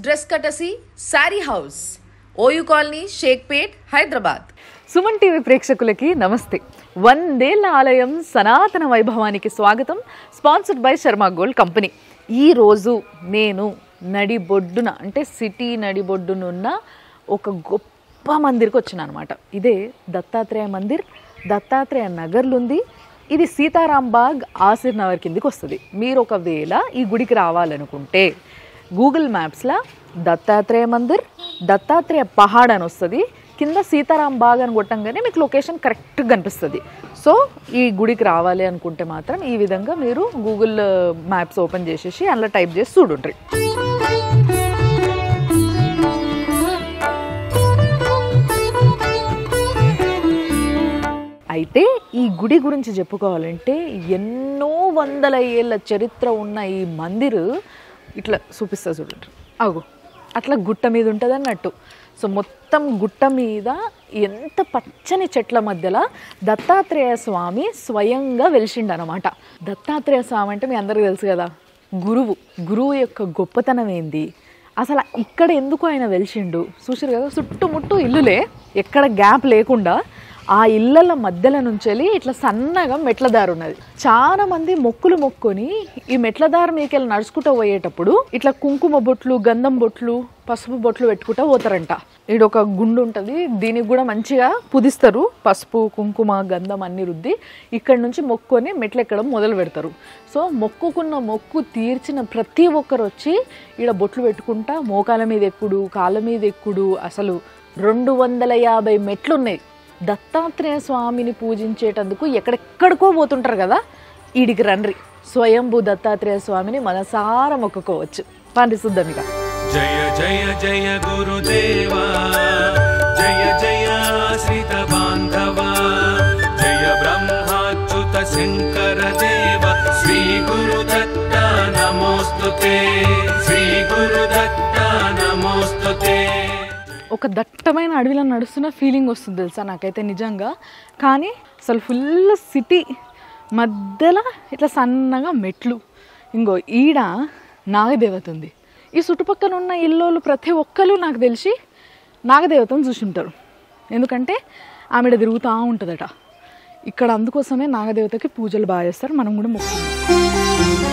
Dress కటసి sari house OU colony Shaikpet Hyderabad Suman TV ప్రేక్షకులకి నమస్తే వందేళ్ల ఆలయం సనాతన వైభవానికి స్వాగతం sponsored by Sharma gold company ఈ రోజు నేను నడిబొడ్డున అంటే సిటీ నడిబొడ్డునున్న ఒక గొప్ప మందిర్కి వచ్చిన అనమాట ఇదే దత్తాత్రేయ మందిర్ దత్తాత్రేయ నగర్లు ఉంది ఇది సీతారాం బాగ్ ఆసిర్ నగర్ కిందికి వస్తుంది మీరు ఒకవేళ ఈ గుడికి రావాలనుకుంటే గూగుల్ మ్యాప్స్లో దత్తాత్రేయ మందిర్ దత్తాత్రేయ పహాడ్ అని వస్తుంది కింద సీతారాం బాగ్ అని కొట్టంగానే మీకు లొకేషన్ కరెక్ట్గా కనిపిస్తుంది సో ఈ గుడికి రావాలి అనుకుంటే మాత్రం ఈ విధంగా మీరు గూగుల్ మ్యాప్స్ ఓపెన్ చేసేసి అందులో టైప్ చేసి చూడుండ్రి అయితే ఈ గుడి గురించి చెప్పుకోవాలంటే ఎన్నో వందల ఏళ్ళ చరిత్ర ఉన్న ఈ మందిరు ఇట్లా చూపిస్తా చూడండి అగు అట్లా గుట్ట మీద ఉంటుంది అన్నట్టు సో మొత్తం గుట్ట మీద ఎంత పచ్చని చెట్ల మధ్యలో దత్తాత్రేయ స్వామి స్వయంగా వెలిసిండు అనమాట దత్తాత్రేయ స్వామి అంటే మీ అందరికీ తెలుసు కదా గురువు గురువు యొక్క గొప్పతనం ఏంది అసలు ఇక్కడ ఎందుకు ఆయన వెలిసిండు చూసారు కదా చుట్టుముట్టు ఇల్లులే ఎక్కడ గ్యాప్ లేకుండా ఆ ఇళ్ళల మధ్యల నుంచి వెళ్ళి ఇట్లా సన్నగా మెట్ల దారి ఉన్నది చాలా మంది మొక్కులు మొక్కుని ఈ మెట్ల దారి మీకెళ్ళి నడుచుకుంటూ పోయేటప్పుడు ఇట్లా కుంకుమ బొట్లు గంధం బొట్లు పసుపు బొట్లు పెట్టుకుంటూ పోతారంట ఈడ ఒక గుండు ఉంటుంది దీనికి కూడా మంచిగా పుదిస్తారు పసుపు కుంకుమ గంధం అన్ని రుద్ది ఇక్కడ నుంచి మొక్కుని మెట్లు ఎక్కడం మొదలు పెడతారు సో మొక్కుకున్న మొక్కు తీర్చిన ప్రతి ఒక్కరు వచ్చి ఈడ బొట్లు పెట్టుకుంటా మోకాల మీద ఎక్కుడు కాళ్ళ మీద ఎక్కుడు అసలు రెండు వందల యాభై మెట్లు ఉన్నాయి దత్తాత్రేయ స్వామిని పూజించేటందుకు ఎక్కడెక్కడికో పోతుంటారు కదా ఈడికి రండ్రి స్వయంభూ దత్తాత్రేయ స్వామిని మనసార మొక్కుకోవచ్చు పండి చూద్దాం ఇక जय जय जय गुरुदेवा जय जय श्रित बान्धवा जय ब्रह्माच्युत शङ्कर देव श्रीगुरुदत्ता नमोऽस्तु ते श्रीगुरुदत्ता नमोऽस्तु ते ఒక దట్టమైన అడవిలో నడుస్తున్న ఫీలింగ్ వస్తుంది తెలుసా నాకైతే నిజంగా కానీ అసలు ఫుల్ సిటీ మధ్యలో ఇట్లా సన్నగా మెట్లు ఇంకో ఈడ నాగదేవత ఉంది ఈ చుట్టుపక్కల ఉన్న ఇల్లోళ్ళు ప్రతి ఒక్కరు నాకు తెలిసి నాగదేవతను చూసుంటారు ఎందుకంటే ఆమెడ తిరుగుతూ ఉంటుందట ఇక్కడ అందుకోసమే నాగదేవతకి పూజలు బాగా చేస్తారు మనం కూడా మొక్కుకుంటాం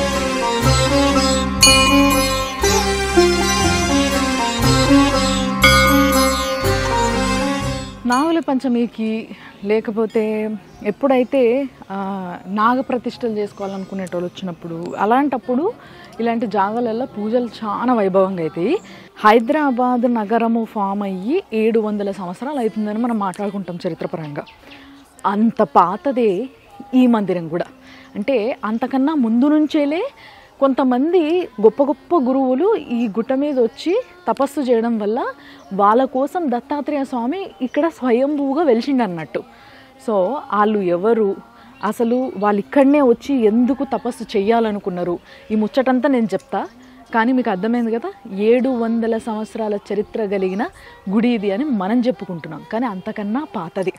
నాగుల పంచమికి లేకపోతే ఎప్పుడైతే ఆ, నాగ ప్రతిష్టలు చేసుకోవాలనుకునేటోళ్ళు వచ్చినప్పుడు అలాంటప్పుడు ఇలాంటి జాగాలలో పూజలు చాలా వైభవంగా అవుతాయి హైదరాబాద్ నగరము ఫామ్ అయ్యి ఏడు వందల సంవత్సరాలు అవుతుందని మనం మాట్లాడుకుంటాం చరిత్రపరంగా అంత పాతదే ఈ మందిరం కూడా అంటే అంతకన్నా ముందు నుంచేలే కొంతమంది గొప్ప గొప్ప గురువులు ఈ గుట్ట మీద వచ్చి తపస్సు చేయడం వల్ల వాళ్ళ కోసం దత్తాత్రేయ స్వామి ఇక్కడ స్వయంభూగా వెలిసిండు అన్నట్టు సో వాళ్ళు ఎవరు అసలు వాళ్ళు ఇక్కడనే వచ్చి ఎందుకు తపస్సు చేయాలనుకున్నారు ఈ ముచ్చటంతా నేను చెప్తా కానీ మీకు అర్థమైంది కదా ఏడు వందల సంవత్సరాల చరిత్ర కలిగిన గుడి ఇది అని మనం చెప్పుకుంటున్నాం కానీ అంతకన్నా పాతది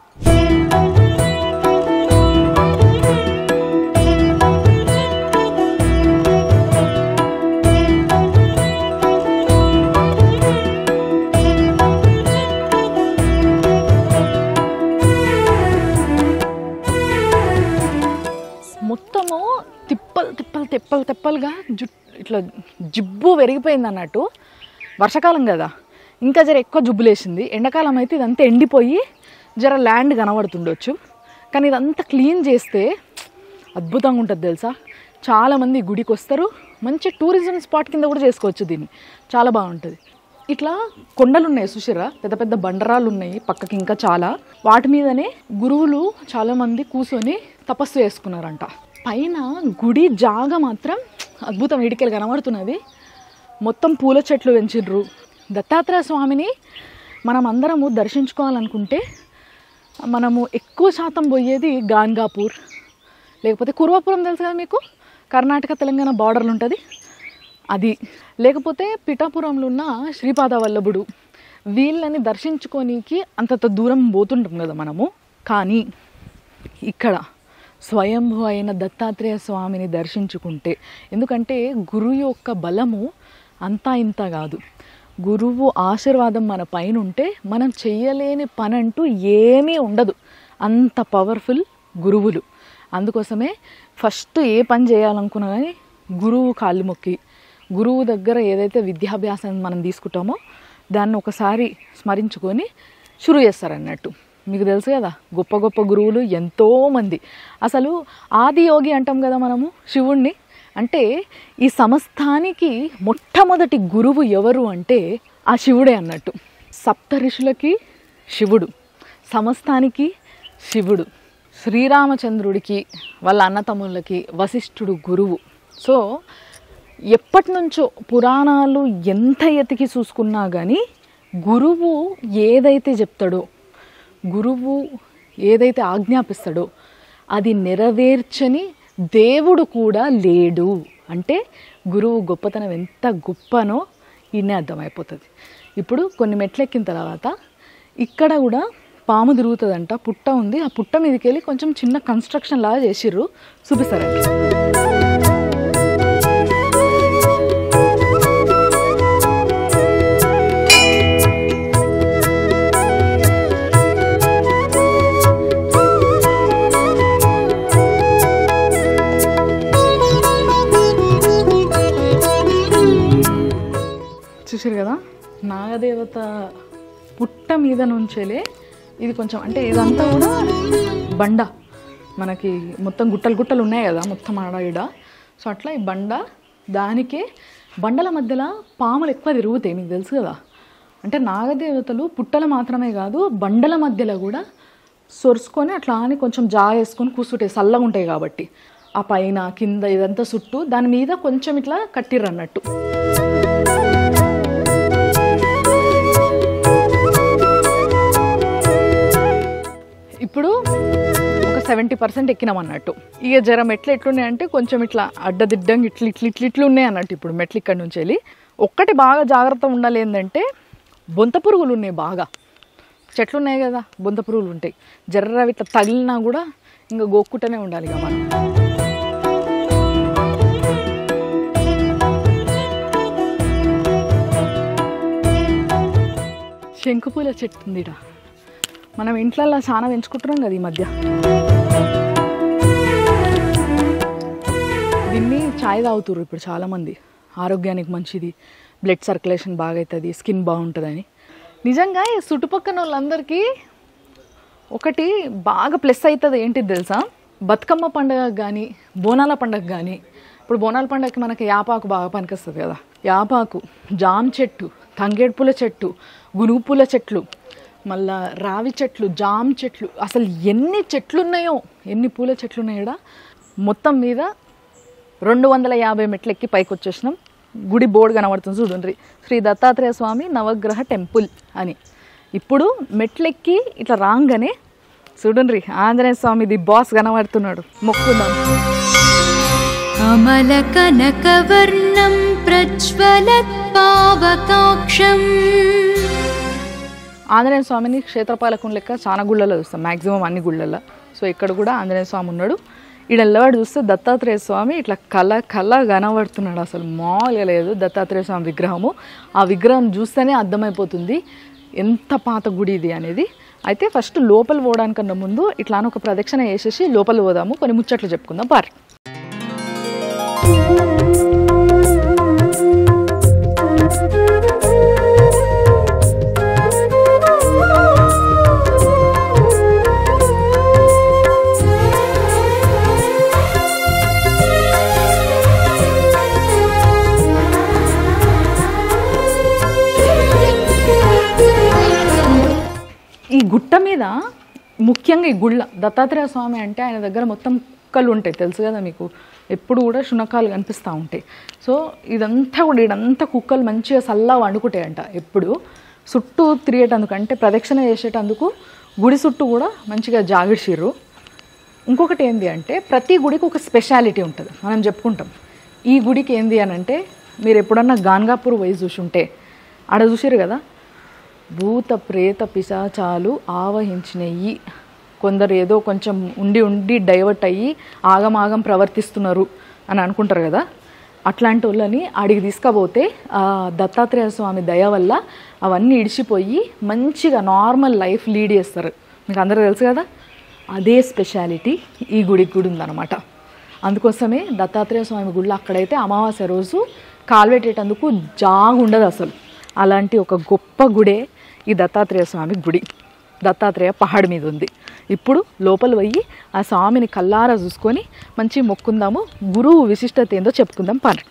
మొత్తము తిప్పలు తిప్పలు తిప్పలు తిప్పలుగా జు ఇట్లా జిబ్బు పెరిగిపోయింది అన్నట్టు వర్షాకాలం కదా ఇంకా జర ఎక్కువ జుబ్బులేసింది ఎండాకాలం అయితే ఇదంతా ఎండిపోయి జర ల్యాండ్ కనబడుతుండొచ్చు కానీ ఇదంతా క్లీన్ చేస్తే అద్భుతంగా ఉంటుంది తెలుసా చాలామంది ఈ గుడికి వస్తారు మంచి టూరిజం స్పాట్ కింద కూడా చేసుకోవచ్చు దీన్ని చాలా బాగుంటుంది ఇట్లా కొండలు ఉన్నాయి సుశిరా పెద్ద పెద్ద బండరాలు ఉన్నాయి పక్కకి ఇంకా చాలా వాటి మీదనే గురువులు చాలా మంది కూర్చొని తపస్సు చేసుకున్నారంట పైన గుడి జాగ మాత్రం అద్భుతం ఇడికెళ్ళి కనబడుతున్నది మొత్తం పూల చెట్లు పెంచిండ్రు దత్తాత్రేయ స్వామిని మనం అందరము దర్శించుకోవాలనుకుంటే మనము ఎక్కువ శాతం పోయేది గాన్గాపూర్ లేకపోతే కుర్వాపురం తెలుసు కదా మీకు కర్ణాటక తెలంగాణ బార్డర్లు ఉంటుంది అది లేకపోతే పిఠాపురంలో ఉన్న శ్రీపాద వల్లభుడు వీళ్ళని దర్శించుకోనీకి అంతంత దూరం పోతుంటాం కదా మనము కానీ ఇక్కడ స్వయంభు అయిన దత్తాత్రేయ స్వామిని దర్శించుకుంటే ఎందుకంటే గురువు యొక్క బలము అంతా ఇంత కాదు గురువు ఆశీర్వాదం మన పైన ఉంటే మనం చెయ్యలేని పని అంటూ ఏమీ ఉండదు అంత పవర్ఫుల్ గురువులు అందుకోసమే ఫస్ట్ ఏ పని చేయాలనుకున్నా కానీ గురువు కాళ్ళు మొక్కి గురువు దగ్గర ఏదైతే విద్యాభ్యాసం మనం తీసుకుంటామో దాన్ని ఒకసారి స్మరించుకొని షురు చేస్తారన్నట్టు మీకు తెలుసు కదా గొప్ప గొప్ప గురువులు ఎంతోమంది అసలు ఆది యోగి అంటాం కదా మనము శివుణ్ణి అంటే ఈ సమస్తానికి మొట్టమొదటి గురువు ఎవరు అంటే ఆ శివుడే అన్నట్టు సప్త ఋషులకి శివుడు సమస్తానికి శివుడు శ్రీరామచంద్రుడికి వాళ్ళ అన్నతమ్ముళ్ళకి వశిష్ఠుడు గురువు సో ఎప్పటి నుంచో పురాణాలు ఎంత ఎతికి చూసుకున్నా కానీ గురువు ఏదైతే చెప్తాడో గురువు ఏదైతే ఆజ్ఞాపిస్తాడో అది నెరవేర్చని దేవుడు కూడా లేడు అంటే గురువు గొప్పతనం ఎంత గొప్పనో ఇన్నే అర్థమైపోతుంది ఇప్పుడు కొన్ని మెట్లెక్కిన తర్వాత ఇక్కడ కూడా పాము తిరుగుతుందంట పుట్ట ఉంది ఆ పుట్ట మీదకి వెళ్ళి కొంచెం చిన్న కన్స్ట్రక్షన్ లాగా చేసిర్రు చూపిస్తారండి చూసారు కదా నాగదేవత పుట్ట మీద నుంచేలే ఇది కొంచెం అంటే ఇదంతా కూడా బండ మనకి మొత్తం గుట్టలు గుట్టలు ఉన్నాయి కదా మొత్తం ఆడ ఈడ సో అట్లా ఈ బండ దానికే బండల మధ్యలో పాములు ఎక్కువ తిరుగుతాయి మీకు తెలుసు కదా అంటే నాగదేవతలు పుట్టలు మాత్రమే కాదు బండల మధ్యలో కూడా సొరుసుకొని అట్లా అని కొంచెం జా వేసుకొని కూర్చుంటాయి చల్లగా ఉంటాయి కాబట్టి ఆ పైన కింద ఇదంతా చుట్టూ దాని మీద కొంచెం ఇట్లా కట్టిర్రు అన్నట్టు ఇప్పుడు ఒక సెవెంటీ పర్సెంట్ ఎక్కినాం అన్నట్టు ఇక జర మెట్లు ఎట్లున్నాయంటే కొంచెం ఇట్లా అడ్డదిడ్డంగా ఇట్లు ఇట్లు ఇట్లు ఇట్లు ఉన్నాయి అన్నట్టు ఇప్పుడు మెట్లు ఇక్కడ నుంచి వెళ్ళి ఒక్కటి బాగా జాగ్రత్త ఉండాలి ఏంటంటే బొంత పురుగులు ఉన్నాయి బాగా చెట్లు ఉన్నాయి కదా బొంత పురుగులు ఉంటాయి జర్ర ఇట్లా తగిలినా కూడా ఇంకా గోక్కుంటూనే ఉండాలి ఇక మనం శంకుపూల చెట్టు ఉంది ఈడ. మనం ఇంట్లల్లో చాలా పెంచుకుంటున్నాం కదా ఈ మధ్య దీన్ని చాయ్ తాగుతుర్రు ఇప్పుడు చాలామంది ఆరోగ్యానికి మంచిది బ్లడ్ సర్క్యులేషన్ బాగా అవుతుంది స్కిన్ బాగుంటుందని నిజంగా ఈ చుట్టుపక్కల వాళ్ళందరికీ ఒకటి బాగా ప్లస్ అవుతుంది ఏంటిది తెలుసా బతుకమ్మ పండుగ కానీ బోనాల పండుగ కానీ ఇప్పుడు బోనాల పండుగకి మనకి యాపాకు బాగా పనికొస్తుంది కదా యాపాకు జామ చెట్టు తంగేడు పూల చెట్టు గునుగు పూల చెట్లు మళ్ళా రావి చెట్లు జామ చెట్లు అసలు ఎన్ని చెట్లు ఉన్నాయో ఎన్ని పూల చెట్లు ఉన్నాయో మొత్తం మీద రెండు వందల యాభై మెట్లు ఎక్కి పైకి వచ్చేసినాం గుడి బోర్డు కనబడుతుంది చూడండి శ్రీ దత్తాత్రేయ స్వామి నవగ్రహ టెంపుల్ అని ఇప్పుడు మెట్లెక్కి ఇట్లా రాగానే చూడండి ఆంజనేయ స్వామిది బాస్ కనబడుతున్నాడు మొక్కుదాం अमलकनकवर्णं प्रज्वलत्पावकाक्षम् ఆంజనేయ స్వామిని క్షేత్రపాలకం లెక్క చాలా గుళ్ళలో చూస్తాం మ్యాక్సిమం అన్ని గుళ్ళల్లో సో ఇక్కడ కూడా ఆంజనేయ స్వామి ఉన్నాడు ఈడ నిలబడి చూస్తే దత్తాత్రేయ స్వామి ఇట్లా కళ కళ కనబడుతున్నాడు అసలు మామూలుగా లేదు దత్తాత్రేయ స్వామి విగ్రహము ఆ విగ్రహం చూస్తేనే అర్థమైపోతుంది ఎంత పాత గుడి ఇది అనేది అయితే ఫస్ట్ లోపల పోవడానికన్నా ముందు ఇట్లా అని ఒక ప్రదక్షిణ వేసేసి లోపల పోదాము కొన్ని ముచ్చట్లు చెప్పుకుందాం పారి ఈ గుట్ట మీద ముఖ్యంగా ఈ గుళ్ళ దత్తాత్రేయ స్వామి అంటే ఆయన దగ్గర మొత్తం కుక్కలు ఉంటాయి తెలుసు కదా మీకు ఎప్పుడు కూడా శునకాలు కనిపిస్తూ ఉంటాయి సో ఇదంతా కూడా ఇదంతా కుక్కలు మంచిగా సల్లా వండుకుంటాయంట ఎప్పుడు చుట్టూ తిరిగేటందుకు అంటే ప్రదక్షిణ చేసేటందుకు గుడి చుట్టూ కూడా మంచిగా జాగిడిసిర్రు ఇంకొకటి ఏంది అంటే ప్రతి గుడికి ఒక స్పెషాలిటీ ఉంటుంది మనం చెప్పుకుంటాం ఈ గుడికి ఏంది అని అంటే మీరు ఎప్పుడన్నా గాన్గాపూర్ పోయి చూసుంటే ఆడ చూసిరు కదా భూత ప్రేత పిశాచాలు ఆవహించినవి కొందరు ఏదో కొంచెం ఉండి ఉండి డైవర్ట్ అయ్యి ఆగమాగం ప్రవర్తిస్తున్నారు అని అనుకుంటారు కదా అట్లాంటి వాళ్ళని ఆడికి తీసుకపోతే ఆ దత్తాత్రేయ స్వామి దయ వల్ల అవన్నీ ఇడిచిపోయి మంచిగా నార్మల్ లైఫ్ లీడ్ చేస్తారు మీకు అందరూ తెలుసు కదా అదే స్పెషాలిటీ ఈ గుడికి కూడా ఉందన్నమాట అందుకోసమే దత్తాత్రేయ స్వామి గుడిలో అక్కడైతే అమావాస్య రోజు కాలువెట్టేటందుకు జాగు ఉండదు అసలు అలాంటి ఒక గొప్ప గుడే ఈ దత్తాత్రేయ స్వామి గుడి దత్తాత్రేయ పహాడ్ మీద ఉంది ఇప్పుడు లోపల పోయి ఆ స్వామిని కల్లారా చూసుకొని మంచి మొక్కుందాము గురువు విశిష్టత ఏందో చెప్పుకుందాం పని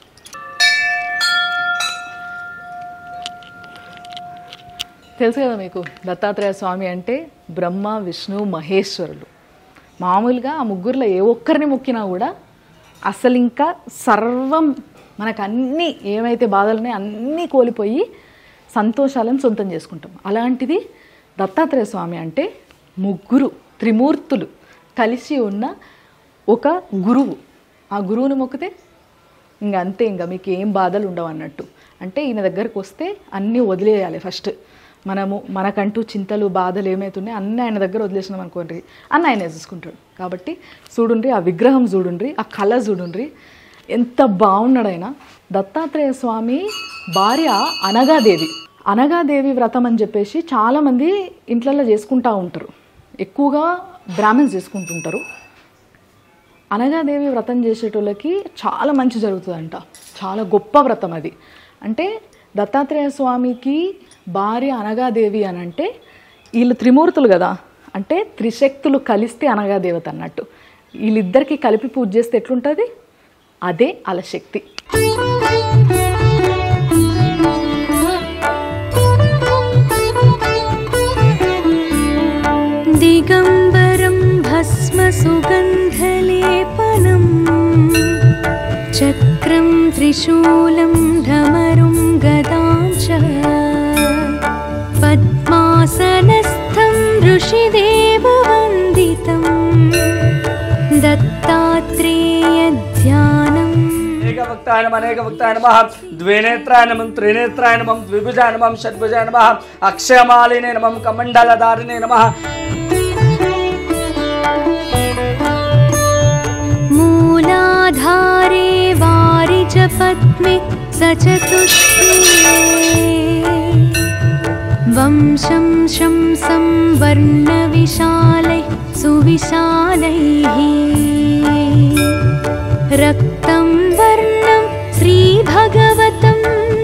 తెలుసు కదా మీకు దత్తాత్రేయ స్వామి అంటే బ్రహ్మ విష్ణు మహేశ్వరులు మామూలుగా ఆ ముగ్గురులో ఏ ఒక్కరిని మొక్కినా కూడా అసలు ఇంకా సర్వం మనకు అన్నీ ఏమైతే బాధలు ఉన్నాయో అన్నీ కోల్పోయి సంతోషాలను సొంతం చేసుకుంటాం అలాంటిది దత్తాత్రేయ స్వామి అంటే ముగ్గురు త్రిమూర్తులు కలిసి ఉన్న ఒక గురువు ఆ గురువుని మొక్కితే ఇంక అంతే ఇంకా మీకు ఏం బాధలు ఉండవు అన్నట్టు అంటే ఈయన దగ్గరకు వస్తే అన్నీ వదిలేయాలి ఫస్ట్ మనము మనకంటూ చింతలు బాధలు ఏమవుతున్నాయి అన్నీ ఆయన దగ్గర వదిలేసినాం అనుకోండి అన్న ఆయన చూసుకుంటాడు కాబట్టి చూడుండ్రి ఆ విగ్రహం చూడుండ్రి ఆ కళ చూడుండ్రి ఎంత బాగున్నాడు ఆయన దత్తాత్రేయ స్వామి భార్య అనగాదేవి అనగాదేవి వ్రతం అని చెప్పేసి చాలామంది ఇంట్లలో చేసుకుంటూ ఉంటారు ఎక్కువగా బ్రాహ్మణ్స్ చేసుకుంటుంటారు అనగాదేవి వ్రతం చేసేటోళ్ళకి చాలా మంచి జరుగుతుందంట చాలా గొప్ప వ్రతం అది అంటే దత్తాత్రేయ స్వామికి భార్య అనగాదేవి అని అంటే వీళ్ళు త్రిమూర్తులు కదా అంటే త్రిశక్తులు కలిస్తే అనగాదేవత అన్నట్టు వీళ్ళిద్దరికి కలిపి పూజ చేస్తే ఎట్లుంటుంది అదే అల శక్తి दिगम्बरं भस्मसुगन्धलेपनम् चक्रं त्रिशूलं धमरुं गदां च पद्मासनस्थं ऋषिदेववन्दितं दत्तात्रेयध्यानम् అనేక భక్తాయ నమ అనేక భక్తాయ నమ ద్వినేత్రాయ నమం త్రినేత్రాయ నమం ద్విభుజాయ నమం షడ్భుజాయ నమ అక్షయమాలినే నమం కమండలధారిణే నమ मूलाधारे वारिजपद्मे सचतुष्के वंशं शंसं वर्णविशालैः सुविशालैः रक्तं वर्णं श्रीभगवतं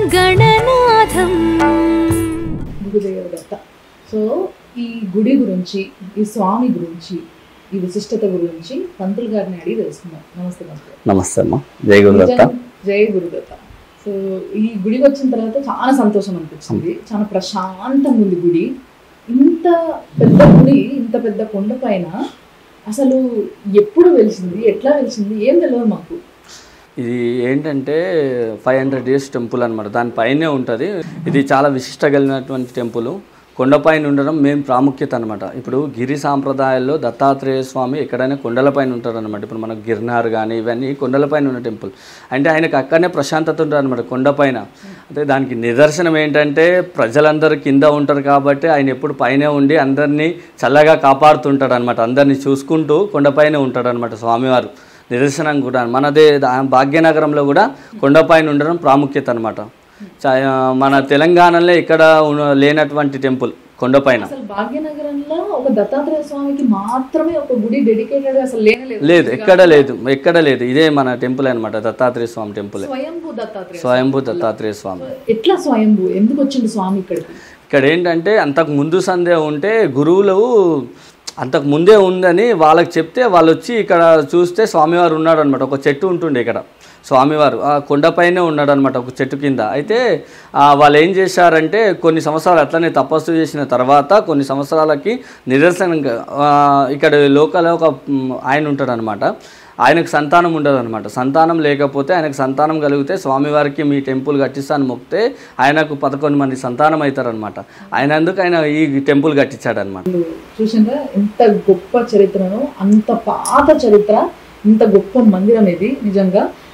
गणनाथम् గురుదేవ దత్త సో ఈ గుడి గురించి ఈ స్వామి గురించి ఈ విశిష్టత గురించి పంతులు గారిని అడిగి తెలుసుకుందాం నమస్తే పంతులు గారు. నమస్తే అమ్మ జయ గురుదత్త నిజం, జై గురుదత్త సో ఈ గుడికి వచ్చిన తర్వాత చాలా సంతోషం అనిపించింది చాలా ప్రశాంతంగా ఉంది గుడి ఇంత పెద్ద గుడి ఇంత పెద్ద కొండ పైన అసలు ఎప్పుడు వెలిసింది ఎట్లా వెలిసింది ఏం తెలియదు మాకు ఇది ఏంటంటే ఫైవ్ హండ్రెడ్ ఇయర్స్ టెంపుల్ అనమాట దానిపైనే ఉంటుంది ఇది చాలా విశిష్ట కలిగినటువంటి టెంపుల్ కొండపైన ఉండడం మెయిన్ ప్రాముఖ్యత అనమాట ఇప్పుడు గిరి సాంప్రదాయాల్లో దత్తాత్రేయ స్వామి ఎక్కడైనా కొండలపైన ఉంటారు అనమాట ఇప్పుడు మనకు గిర్నార్ కానీ ఇవన్నీ కొండలపైన ఉన్న టెంపుల్ అంటే ఆయనకు అక్కడనే ప్రశాంతత ఉంటుంది అనమాట కొండపైన అంటే దానికి నిదర్శనం ఏంటంటే ప్రజలందరూ కింద ఉంటారు కాబట్టి ఆయన ఎప్పుడు పైనే ఉండి అందరినీ చల్లగా కాపాడుతుంటాడు అనమాట అందరినీ చూసుకుంటూ కొండపైనే ఉంటాడు అనమాట స్వామివారు నిదర్శనం కూడా మనదే దా- భాగ్యనగరంలో కూడా కొండపైన ఉండడం ప్రాముఖ్యత అనమాట మన తెలంగాణలో ఇక్కడ ఉన్న- లేనటువంటి టెంపుల్ కొండపైన అసలు భాగ్యనగరంలో ఒక దత్తాత్రేయ స్వామికి మాత్రమే ఒక గుడి డెడికేటెడ్ అసలు లేనే లేదు లేదు ఎక్కడ లేదు ఎక్కడ లేదు ఇదే మన టెంపుల్ అనమాట దత్తాత్రేయ స్వామి టెంపుల్ స్వయంభూ దత్తాత్రేయ స్వయంభూ దత్తాత్రేయ స్వామి ఎట్లా స్వయంభూ ఎందుకు వచ్చింది స్వామి ఇక్కడికి ఇక్కడ ఏంటంటే అంతకు ముందు సందే ఉంటే గురువులు అంతకు ముందే ఉందని వాళ్ళకి చెప్తే వాళ్ళు వచ్చి ఇక్కడ చూస్తే స్వామివారు ఉన్నాడు అనమాట ఒక చెట్టు ఉంటుండే ఇక్కడ స్వామివారు ఆ కొండపైనే ఉన్నాడు అనమాట ఒక చెట్టు కింద అయితే ఆ, వాళ్ళు ఏం చేశారంటే కొన్ని సంవత్సరాలు అట్లనే తపస్సు చేసిన తర్వాత కొన్ని సంవత్సరాలకి నిదర్శనంగా ఆ, ఇక్కడ లోకల్ ఒక మ్, ఆయన ఉంటాడు అనమాట ఆయనకు సంతానం ఉండదు అనమాట సంతానం లేకపోతే ఆయనకు సంతానం కలిగితే స్వామివారికి మీ టెంపుల్ కట్టిస్తాను మొక్కితే ఆయనకు పదకొండు మంది సంతానం అవుతారనమాట ఆయన అందుకు ఆయన ఈ టెంపుల్ కట్టించాడు అనమాట చూసిండ్రా ఎంత గొప్ప చరిత్రను అంత పాత చరిత్ర ఇంత గొప్ప మందిరం ఇది నిజంగా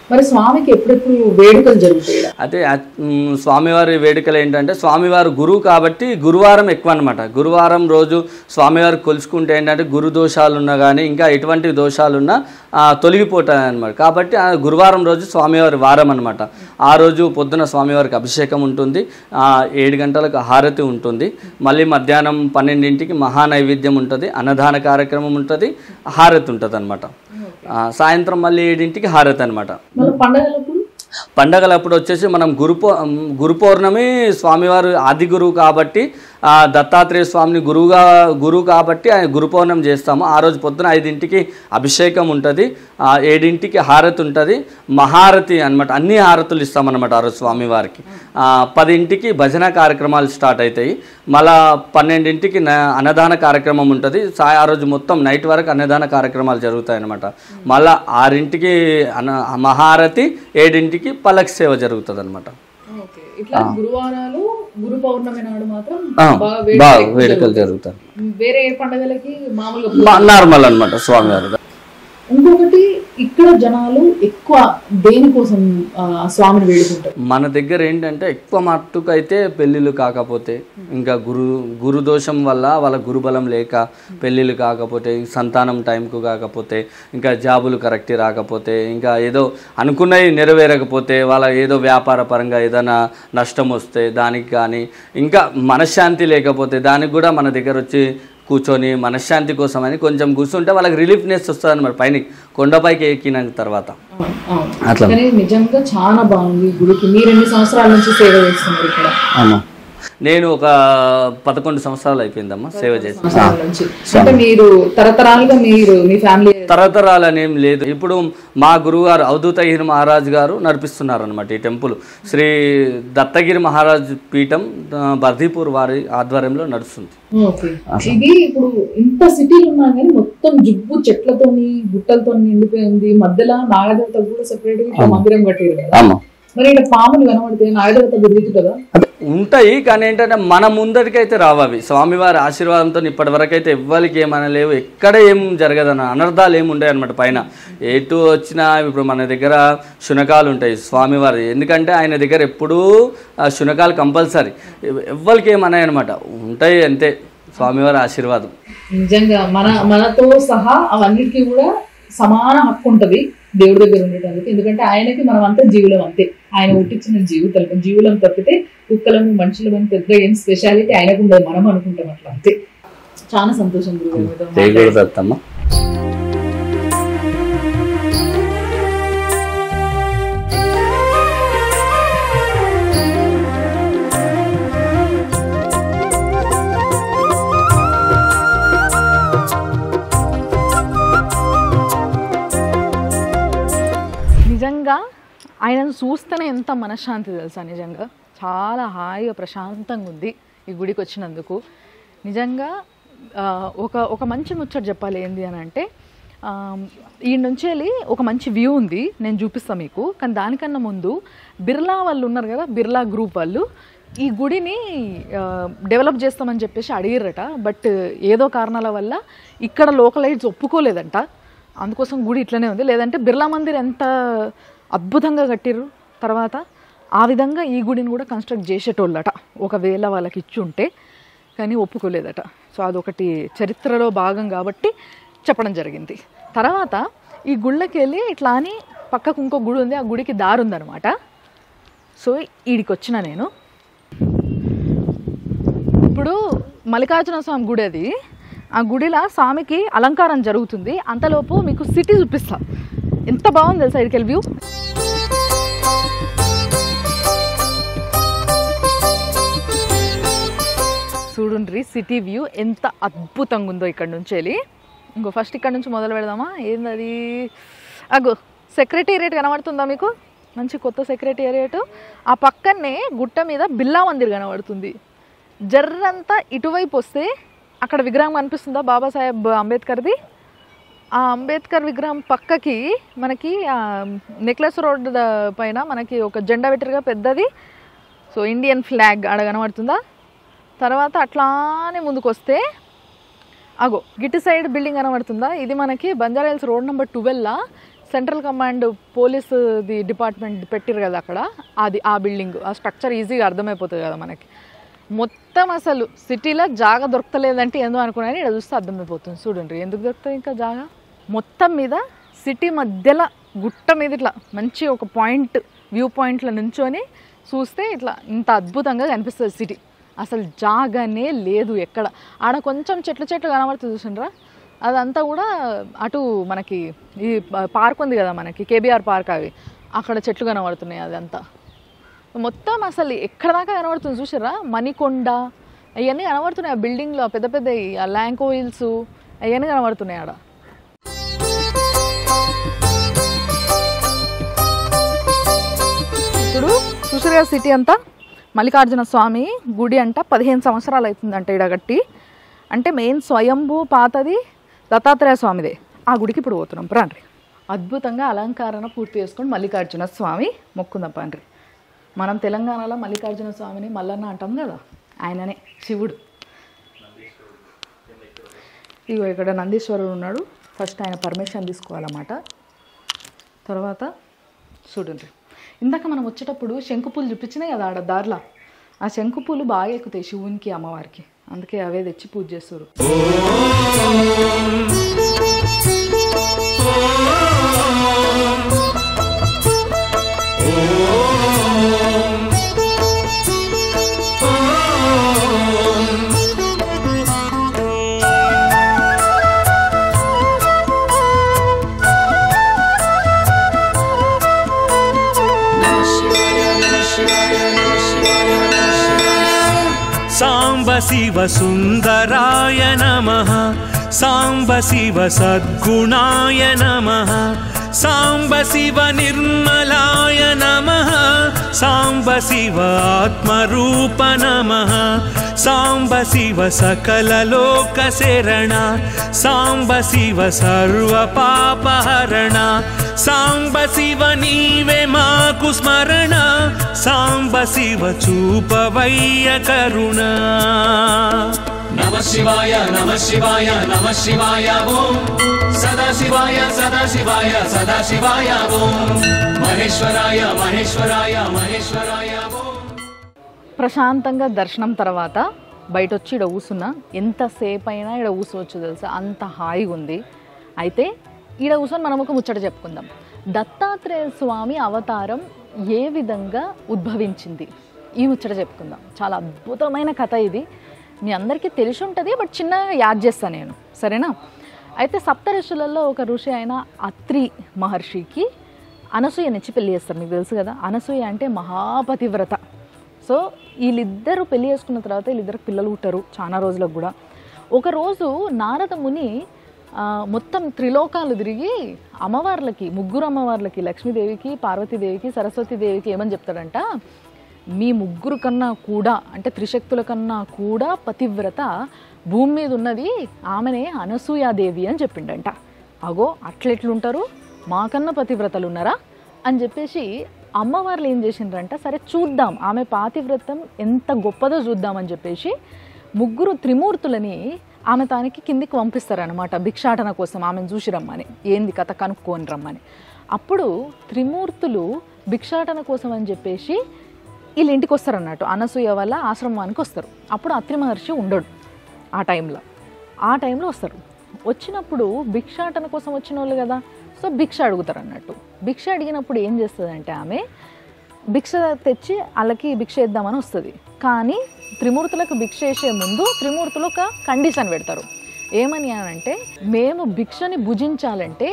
మరి స్వామికి ఎప్పుడెప్పుడు వేడుకలు జరుగుతాయి ఈడ? అయితే ఆ- మ్, స్వామివారి వేడుకలు ఏంటంటే స్వామివారు గురువు కాబట్టి గురువారం ఎక్కువ అనమాట గురువారం రోజు స్వామివారు కొలుచుకుంటే ఏంటంటే గురు దోషాలు ఉన్నా కానీ ఇంకా ఎటువంటి దోషాలు ఉన్నా ఆ, తొలగిపోతాయి అనమాట కాబట్టి ఆ గురువారం రోజు స్వామివారి వారం అనమాట ఆ రోజు పొద్దున స్వామివారికి అభిషేకం ఉంటుంది ఆ, ఏడు గంటలకు హారతి ఉంటుంది మళ్ళీ మధ్యాహ్నం పన్నెండింటికి మహా నైవేద్యం ఉంటుంది అన్నదాన కార్యక్రమం ఉంటుంది హారతి ఉంటుంది అనమాట సాయంత్రం మళ్ళీ ఏడింటికి హారతి అనమాట మళ్ళీ పండగలప్పుడు పండగలప్పుడు వచ్చేసి మనం గురు పౌ- గురు పౌర్ణమి స్వామివారు ఆది గురువు కాబట్టి ఆ దత్తాత్రేయ స్వామిని గురువుగా గురువు కాబట్టి ఆయన గురు పౌర్ణమి చేస్తాము ఆ రోజు పొద్దున ఐదింటికి అభిషేకం ఉంటుంది ఆ ఏడింటికి హారతి ఉంటుంది మహారతి అన్నమాట అన్ని హారతులు ఇస్తామన్నమాట ఆ రోజు స్వామివారికి ఆ, పదింటికి భజన కార్యక్రమాలు స్టార్ట్ అవుతాయి మళ్ళా పన్నెండింటికి న- అన్నదాన కార్యక్రమం ఉంటుంది సా- ఆ రోజు మొత్తం నైట్ వరకు అన్నదాన కార్యక్రమాలు జరుగుతాయి అన్నమాట మళ్ళా ఆరింటికి అన్న మహారతి ఏడింటికి పల్లకి సేవ జరుగుతుంది అనమాట ఓకే ఇట్లా గురువారాలు గురు పౌర్ణమి నాడు మాత్రం బాగా బాగా వేడుకలు ఎక్కువ వేడుకలు జరుగుతాయి. జరుగుతాయి వేరే ఏ పండగలకి మామూలుగా నార్మల్ అనమాట స్వామివారు ఇంకొకటి ఇక్కడ జనాలు ఎక్కువ దేనికోసం ఆ, స్వామిని వేడుకుంటారు మన దగ్గర ఏంటంటే ఎక్కువ మట్టుకు అయితే పెళ్ళిళ్ళు కాకపోతే ఇంకా గురు గురు దోషం వల్ల వాళ్ళ గురుబలం లేక పెళ్ళిళ్ళు కాకపోతే సంతానం టైంకు కాకపోతే ఇంకా జాబులు కరెక్ట్ రాకపోతే ఇంకా ఏదో అనుకున్నవి నెరవేరకపోతే వాళ్ళ ఏదో వ్యాపార పరంగా ఏదైనా నష్టం వస్తే దానికి కానీ ఇంకా మనశ్శాంతి లేకపోతే దానికి కూడా మన దగ్గర వచ్చి కూర్చొని మనశ్శాంతి కోసం అని కొంచెం కూర్చుంటే వాళ్ళకి రిలీఫ్నెస్ వస్తుంది అనమాట పైన కొండపైకి ఎక్కిన తర్వాత అవును, అవును. అట్లా కానీ నిజంగా చాలా బాగుంది ఈ గుడికి మీరు ఎన్ని సంవత్సరాల నుంచి సేవ చేస్తున్నారు ఇక్కడ అమ్మా నేను ఒక పదకొండు సంవత్సరాలు అయిపోయిందమ్మా సేవ చేసి సంవత్సరాల నుంచి అంటే మీరు తరతరాలుగా మీరు మీ ఫ్యామిలీ తరతరాలు అనేం లేదు ఇప్పుడు మా గురువుగారు అవధూతగిరి మహారాజ్ గారు నడిపిస్తున్నారు అనమాట ఈ టెంపుల్ శ్రీ దత్తగిరి మహారాజ్ పీఠం ఆ, బర్దీపూర్ వారి ఆధ్వర్యంలో నడుస్తుంది ఓకే ఇది ఇప్పుడు ఇంత సిటీలు ఉన్నా కానీ మొత్తం జుబ్బు చెట్లతోని గుట్టలతో నిండిపోయి ఉంది మధ్యలో నాగదేవత కూడా సెపరేట్ గా ఇట్లా మందిరం కట్టారు కదా అమ్మా మరి ఇక్కడ పాములు కనబడితే నాగదేవత తిరుగుతుందా ఉంటాయి కానీ ఏంటంటే మన ముందరికైతే రావు అవి స్వామివారి ఆశీర్వాదంతో ఇప్పటి వరకు అయితే ఎవ్వరికి ఏమనలేవు ఎక్కడ ఏం జరగదన్న అనర్థాలు ఏమి ఉండవు అనమాట పైన ఎటు వచ్చినా ఇప్పుడు మన దగ్గర శునకాలు ఉంటాయి స్వామివారి ఎందుకంటే ఆయన దగ్గర ఎప్పుడూ ఆ శునకాలు కంపల్సరీ ఎవ్వరికి ఏమన్నాయి అనమాట ఉంటాయి అంతే స్వామివారి ఆశీర్వాదం నిజంగా మన మనతో సహా అవన్నిటికీ కూడా సమాన హక్కు ఉంటది దేవుడి దగ్గర ఉండేటానికి ఎందుకంటే ఆయనకి మనం అంతా జీవులం అంతే ఆయన పుట్టించిన జీవితం జీవులం తప్పితే కుక్కలము మనుషులం అని పెద్ద ఏం స్పెషాలిటీ ఆయనకు ఉండదు మనం అనుకుంటాం అట్లా అంతే చాలా సంతోషం గురుగారు మీతో జై మాట్లాడి. గురుదత్తమ్మ నిజంగా ఆయనను చూస్తేనే ఎంత మనశ్శాంతి తెలుసా నిజంగా చాలా హాయిగా ప్రశాంతంగా ఉంది ఈ గుడికి వచ్చినందుకు నిజంగా ఆ, ఒక ఒక మంచి ముచ్చట చెప్పాలి ఏంది అని అంటే ఆ, ఈ నుంచి వెళ్ళి ఒక మంచి వ్యూ ఉంది నేను చూపిస్తాను మీకు కానీ దానికన్నా ముందు బిర్లా వాళ్ళు ఉన్నారు కదా బిర్లా గ్రూప్ వాళ్ళు ఈ గుడిని డెవలప్ చేస్తామని చెప్పేసి అడిగిర్రట బట్ ఏదో కారణాల వల్ల ఇక్కడ లోకలైట్స్ ఒప్పుకోలేదంట అందుకోసం గుడి ఇట్లనే ఉంది లేదంటే బిర్లా మందిర్ ఎంత అద్భుతంగా కట్టిర్రు తర్వాత ఆ విధంగా ఈ గుడిని కూడా కన్స్ట్రక్ట్ చేసేటోళ్ళట ఒకవేళ వాళ్ళకి ఇచ్చి ఉంటే కానీ ఒప్పుకోలేదట సో అదొకటి చరిత్రలో భాగం కాబట్టి చెప్పడం జరిగింది తర్వాత ఈ గుళ్ళకి వెళ్ళి ఇట్లా అని పక్కకు ఇంకో గుడి ఉంది ఆ గుడికి దారి ఉందన్నమాట సో ఈడికి వచ్చిన నేను ఇప్పుడు మల్లికార్జున స్వామి గుడి అది ఆ గుడిలో స్వామికి అలంకారం జరుగుతుంది అంతలోపు మీకు సిటీ చూపిస్తా ఎంత బాగుంది తెలుసా ఇక్కడికి వ్యూ చూడుండ్రి సిటీ వ్యూ ఎంత అద్భుతంగా ఉందో ఇక్కడ నుంచి వెళ్ళి ఇంకో ఫస్ట్ ఇక్కడ నుంచి మొదలు పెడదామా ఏందది అగో సెక్రటేరియట్ కనబడుతుందా మీకు మంచి కొత్త సెక్రటేరియట్ ఆ పక్కనే గుట్ట మీద బిల్లా మందిర్ కనబడుతుంది జర్రంతా ఇటువైపు వస్తే అక్కడ విగ్రహం కనిపిస్తుందా బాబాసాహెబ్ అంబేద్కర్ది ఆ అంబేద్కర్ విగ్రహం పక్కకి మనకి నెక్లెస్ రోడ్ ద- పైన మనకి ఒక జెండా పెట్టరుగా పెద్దది సో ఇండియన్ ఫ్లాగ్ ఆడ కనబడుతుందా తర్వాత అట్లానే ముందుకు వస్తే అగో గిటు సైడ్ బిల్డింగ్ కనబడుతుందా ఇది మనకి బంజారాహిల్స్ రోడ్ నెంబర్ ట్వెల్వ్లా central command police the department పెట్టిరు కదా అక్కడ అది ఆ బిల్డింగ్ ఆ స్ట్రక్చర్ ఈజీగా అర్థమైపోతుంది కదా మనకి మొత్తం అసలు సిటీలో జాగా దొరకలేదంటే ఏందో అనుకున్నాను ఇక్కడ చూస్తే అర్థమైపోతుంది చూడండి ఎందుకు దొరుకుతుంది ఇంకా జాగా మొత్తం మీద సిటీ మధ్యలో గుట్ట మీద ఇట్లా మంచి ఒక పాయింట్ వ్యూ పాయింట్లో నుంచొని చూస్తే ఇట్లా ఇంత అద్భుతంగా కనిపిస్తుంది సిటీ అసలు జాగానే లేదు ఎక్కడ ఆడ కొంచెం చెట్లు చెట్లు కనబడుతుంది చూసిండ్రా అదంతా కూడా అటు మనకి ఈ పార్క్ ఉంది కదా మనకి కేబీఆర్ పార్క్ అవి అక్కడ చెట్లు కనబడుతున్నాయి అదంతా మొత్తం అసలు ఎక్కడ దాకా కనబడుతుంది చూసారా మణికొండ అవన్నీ కనబడుతున్నాయి ఆ బిల్డింగ్లో పెద్ద పెద్ద ఆ ల్యాంకో హిల్స్ అవన్నీ కనబడుతున్నాయి ఆడ ఇప్పుడు చూసారు కదా సిటీ అంతా మల్లికార్జున స్వామి గుడి అంట పదిహేను సంవత్సరాలు అవుతుందంట ఈడ కట్టి అంటే మెయిన్ స్వయంభూ పాతది దత్తాత్రేయ స్వామిదే ఆ గుడికి ఇప్పుడు పోతున్నాం ప్రాండ్రి అద్భుతంగా అలంకరణ పూర్తి చేసుకొని మల్లికార్జున స్వామి మొక్కుందాం పాండ్రి మనం తెలంగాణలో మల్లికార్జున స్వామిని మల్లన్న అంటాం కదా ఆయననే శివుడు ఇగో ఇక్కడ నందీశ్వరుడు ఉన్నాడు ఫస్ట్ ఆయన పర్మిషన్ తీసుకోవాలన్నమాట తర్వాత చూడండి ఇందాక మనం వచ్చేటప్పుడు శంకుపూలు చూపించినాయి కదా ఆడ దారిలో ఆ శంకుపూలు బాగా ఎక్కుతాయి శివునికి అమ్మవారికి అందుకే అవే తెచ్చి పూజ చేస్తారు साम्ब शिव सुन्दराय नमः साम्ब शिव सद्गुणाय नमः साम्ब शिव निर्मलाय नमः साम्ब शिव आत्मरूप नमः साम्ब शिव सकललोकशरण साम्ब शिव सर्वपापहरण साम्ब शिव नीवे माकु स्मरण साम्ब शिव चूपवय्य करुणा नमः शिवाय नमः शिवाय नमः शिवाय ॐ सदा शिवाय सदा शिवाय सदा शिवाय ॐ महेश्वराय महेश्वराय महेश्वराय ॐ ప్రశాంతంగా దర్శనం తర్వాత బయట వచ్చి ఇక్కడ కూసున్నా ఎంతసేపు అయినా ఇక్కడ కూర్చోవచ్చు తెలుసా అంత హాయిగా ఉంది అయితే ఈడ కూర్చొని మనం ఒక ముచ్చట చెప్పుకుందాం దత్తాత్రేయ స్వామి అవతారం ఏ విధంగా ఉద్భవించింది ఈ ముచ్చట చెప్పుకుందాం చాలా అద్భుతమైన కథ ఇది మీ అందరికీ తెలిసి ఉంటుంది బట్ చిన్నగా యాడ్ చేస్తాను నేను సరేనా అయితే సప్త ఋషులలో ఒక ఋషి అయిన అత్రి మహర్షికి అనసూయనిచ్చి పెళ్లి చేస్తారు మీకు తెలుసు కదా అనసూయ అంటే మహాపతివ్రత సో వీళ్ళిద్దరూ పెళ్లి చేసుకున్న తర్వాత వీళ్ళిద్దరికి పిల్లలు పుట్టారు చాలా రోజులకు కూడా ఒకరోజు నారద ముని ఆ, మొత్తం త్రిలోకాలు తిరిగి అమ్మవార్లకి ముగ్గురు అమ్మవార్లకి లక్ష్మీదేవికి పార్వతీదేవికి సరస్వతీదేవికి ఏమని చెప్తాడంట మీ ముగ్గురు కన్నా కూడా అంటే త్రిశక్తుల కన్నా కూడా పతివ్రత భూమి మీద ఉన్నది ఆమెనే అనసూయాదేవి అని చెప్పిండంట అగో అట్లెట్లుంటారు మాకన్నా పతివ్రతలు ఉన్నారా అని చెప్పేసి అమ్మవార్లు ఏం చేసిండ్రంట సరే చూద్దాం ఆమె పాతివ్రతం ఎంత గొప్పదో చూద్దామని చెప్పేసి ముగ్గురు త్రిమూర్తులని ఆమె తానికి కిందికి పంపిస్తారనమాట భిక్షాటన కోసం ఆమెను చూసి రమ్మని ఏంది కథ కనుక్కొని రమ్మని అప్పుడు త్రిమూర్తులు భిక్షాటన కోసం అని చెప్పేసి వీళ్ళ ఇంటికి వస్తారన్నట్టు అనసూయ వల్ల ఆశ్రమానికి వస్తారు అప్పుడు అత్రి మహర్షి ఉండడు ఆ టైంలో ఆ టైంలో వస్తారు వచ్చినప్పుడు భిక్షాటన కోసం వచ్చిన వాళ్ళు కదా సో భిక్ష అడుగుతారు అన్నట్టు భిక్ష అడిగినప్పుడు ఏం చేస్తుందంటే ఆమె భిక్ష తెచ్చి వాళ్ళకి భిక్ష ఇద్దామని వస్తుంది కానీ త్రిమూర్తులకు భిక్ష వేసే ముందు త్రిమూర్తులు ఒక కండిషన్ పెడతారు ఏమని అని అంటే మేము భిక్షని భుజించాలంటే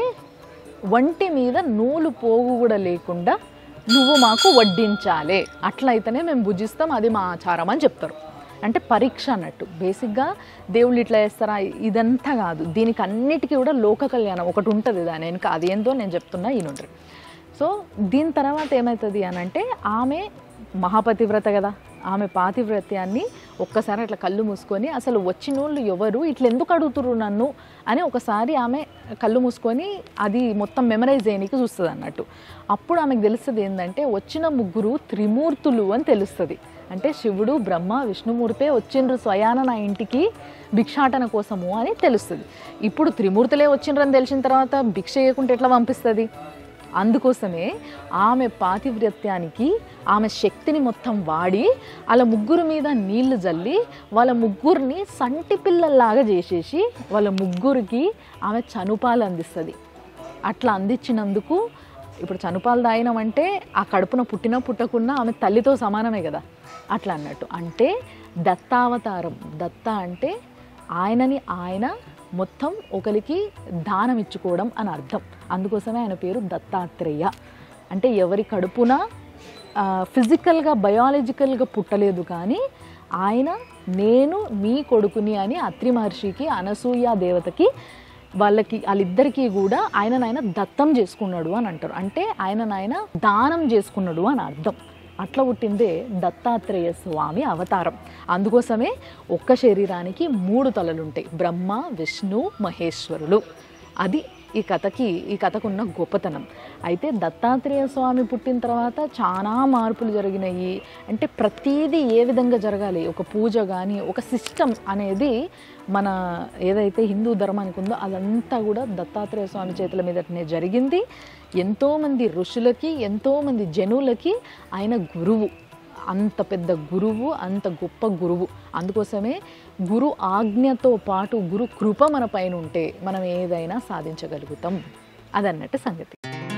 వంటి మీద నూలు పోగు కూడా లేకుండా నువ్వు మాకు వడ్డించాలి అట్లయితేనే మేము భుజిస్తాం అది మా ఆచారం అని చెప్తారు అంటే పరీక్ష అన్నట్టు బేసిక్గా దేవుళ్ళు ఇట్లా చేస్తారా ఇదంతా కాదు దీనికి అన్నిటికీ కూడా లోక కళ్యాణం ఒకటి ఉంటుంది దాని వెనుక అది ఏందో నేను చెప్తున్నా ఈయనుండ్రి సో దీని తర్వాత ఏమవుతుంది అని అంటే ఆమె మహాపతివ్రత కదా ఆమె పాతివ్రత్యాన్ని ఒక్కసారి అట్లా కళ్ళు మూసుకొని అసలు వచ్చిన వాళ్ళు ఎవరు ఇట్లా ఎందుకు అడుగుతుర్రు నన్ను అని ఒకసారి ఆమె కళ్ళు మూసుకొని అది మొత్తం మెమరైజ్ చేయడానికి చూస్తుంది అన్నట్టు అప్పుడు ఆమెకు తెలుస్తుంది ఏంటంటే వచ్చిన ముగ్గురు త్రిమూర్తులు అని తెలుస్తుంది అంటే శివుడు బ్రహ్మ విష్ణుమూర్తే వచ్చిండ్రు స్వయాన నా ఇంటికి భిక్షాటన కోసము అని తెలుస్తుంది ఇప్పుడు త్రిమూర్తులే వచ్చిండ్రు అని తెలిసిన తర్వాత భిక్ష చేయకుంటే ఎట్లా పంపిస్తుంది అందుకోసమే ఆమె పాతివ్రత్యానికి ఆమె శక్తిని మొత్తం వాడి వాళ్ళ ముగ్గురు మీద నీళ్లు జల్లి వాళ్ళ ముగ్గురిని సంటి పిల్లల్లాగా చేసేసి వాళ్ళ ముగ్గురికి ఆమె చనుపాలు అందిస్తుంది అట్లా అందించినందుకు ఇప్పుడు చనుపాలు తాగినామంటే ఆ కడుపున పుట్టినా పుట్టకున్నా ఆమె తల్లితో సమానమే కదా అట్లా అన్నట్టు అంటే దత్తావతారం దత్త అంటే ఆయనని ఆయన మొత్తం ఒకరికి దానం ఇచ్చుకోవడం అని అర్థం అందుకోసమే ఆయన పేరు దత్తాత్రేయ అంటే ఎవరి కడుపున ఫిజికల్గా బయాలజికల్గా పుట్టలేదు కానీ ఆయన నేను మీ కొడుకుని అని అత్రి మహర్షికి అనసూయ దేవతకి వాళ్ళకి వాళ్ళిద్దరికీ కూడా ఆయన ఆయన దత్తం చేసుకున్నాడు అని అంటారు అంటే ఆయన ఆయన దానం చేసుకున్నాడు అని అర్థం అట్లా పుట్టిందే దత్తాత్రేయ స్వామి అవతారం అందుకోసమే ఒక్క శరీరానికి మూడు తలలు ఉంటాయి బ్రహ్మ విష్ణు మహేశ్వరులు అది ఈ కథకి ఈ కథకున్న గొప్పతనం అయితే దత్తాత్రేయ స్వామి పుట్టిన తర్వాత చాలా మార్పులు జరిగినాయి అంటే ప్రతీదీ ఏ విధంగా జరగాలి ఒక పూజ కానీ ఒక సిస్టమ్ అనేది మన ఏదైతే హిందూ ధర్మానికి ఉందో అదంతా కూడా దత్తాత్రేయ స్వామి చేతుల మీదనే జరిగింది ఎంతోమంది ఋషులకి ఎంతోమంది జనులకి ఆయన గురువు అంత పెద్ద గురువు అంత గొప్ప గురువు అందుకోసమే గురు ఆజ్ఞతో పాటు గురు కృప మన పైన ఉంటే మనం ఏదైనా సాధించగలుగుతాం అదన్నట్టు సంగతి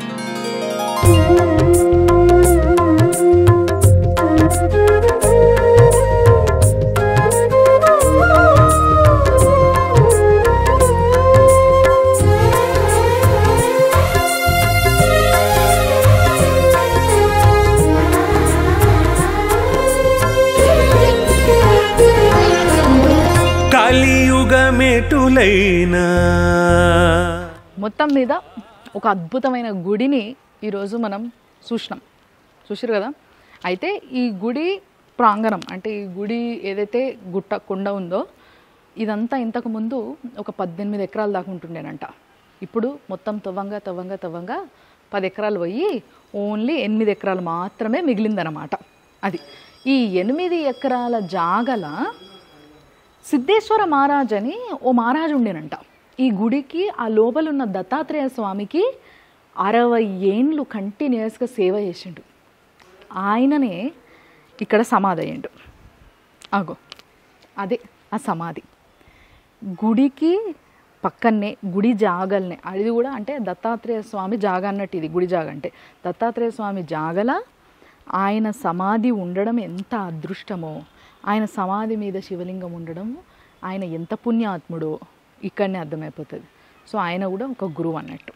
కలియుగమెటులైనా మొత్తం మీద ఒక అద్భుతమైన గుడిని ఈరోజు మనం చూసినాం చూసారు కదా అయితే ఈ గుడి ప్రాంగణం అంటే ఈ గుడి ఏదైతే గుట్ట కొండ ఉందో ఇదంతా ఇంతకు ముందు ఒక పద్దెనిమిది ఎకరాల దాకా ఉంటుండేనంట ఇప్పుడు మొత్తం తవ్వంగా తవ్వంగా తవ్వంగా పది ఎకరాలు పోయి ఓన్లీ ఎనిమిది ఎకరాలు మాత్రమే మిగిలిందనమాట అది ఈ ఎనిమిది ఎకరాల జాగల సిద్ధేశ్వర మహారాజ్ అని ఓ మహారాజు ఉండేనంట ఈ గుడికి ఆ లోపల ఉన్న దత్తాత్రేయ స్వామికి అరవై ఏండ్లు కంటిన్యూస్గా సేవ చేసిండు ఆయననే ఇక్కడ సమాధి అయ్యిండు అగో అదే ఆ సమాధి గుడికి పక్కనే గుడి జాగల్నే అది కూడా అంటే దత్తాత్రేయ స్వామి జాగ అన్నట్టు ఇది గుడి జాగ అంటే దత్తాత్రేయ స్వామి జాగల ఆయన సమాధి ఉండడం ఎంత అదృష్టమో ఆయన సమాధి మీద శివలింగం ఉండడం ఆయన ఎంత పుణ్యాత్ముడో ఇక్కడనే అర్థమైపోతుంది సో ఆయన కూడా ఒక గురువు అన్నట్టు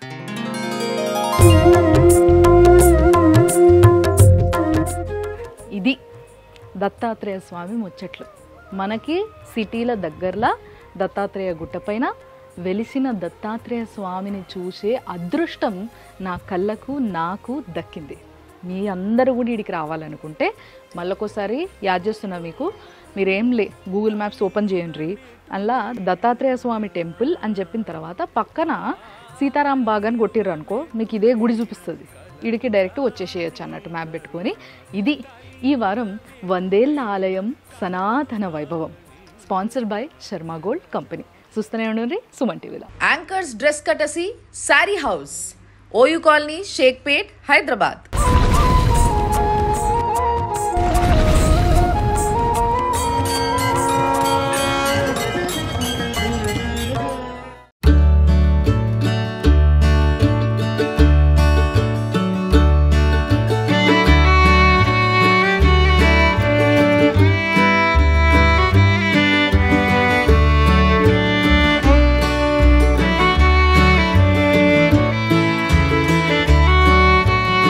ఇది దత్తాత్రేయ స్వామి ముచ్చట్లు మనకి సిటీల దగ్గరలో దత్తాత్రేయ గుట్టపైన వెలిసిన దత్తాత్రేయ స్వామిని చూసే అదృష్టం నా కళ్ళకు నాకు దక్కింది మీ అందరూ కూడా ఇడికి రావాలనుకుంటే మళ్ళొకసారి యాద్ చేస్తున్నా మీకు మీరేం లే గూగుల్ మ్యాప్స్ ఓపెన్ చేయండి అలా దత్తాత్రేయ స్వామి టెంపుల్ అని చెప్పిన తర్వాత పక్కన సీతారాం బాగ్ అని కొట్టిర్రు అనుకో మీకు ఇదే గుడి చూపిస్తుంది ఇడికి డైరెక్ట్ వచ్చేసేయచ్చు అన్నట్టు మ్యాప్ పెట్టుకొని ఇది ఈ వారం వందేళ్ల ఆలయం సనాతన వైభవం sponsor by Sharma gold company చూస్తూనే ఉండండి సుమన్ టీవీలో యాంకర్స్ డ్రెస్ కటసి sari house OU colony Shaikpet Hyderabad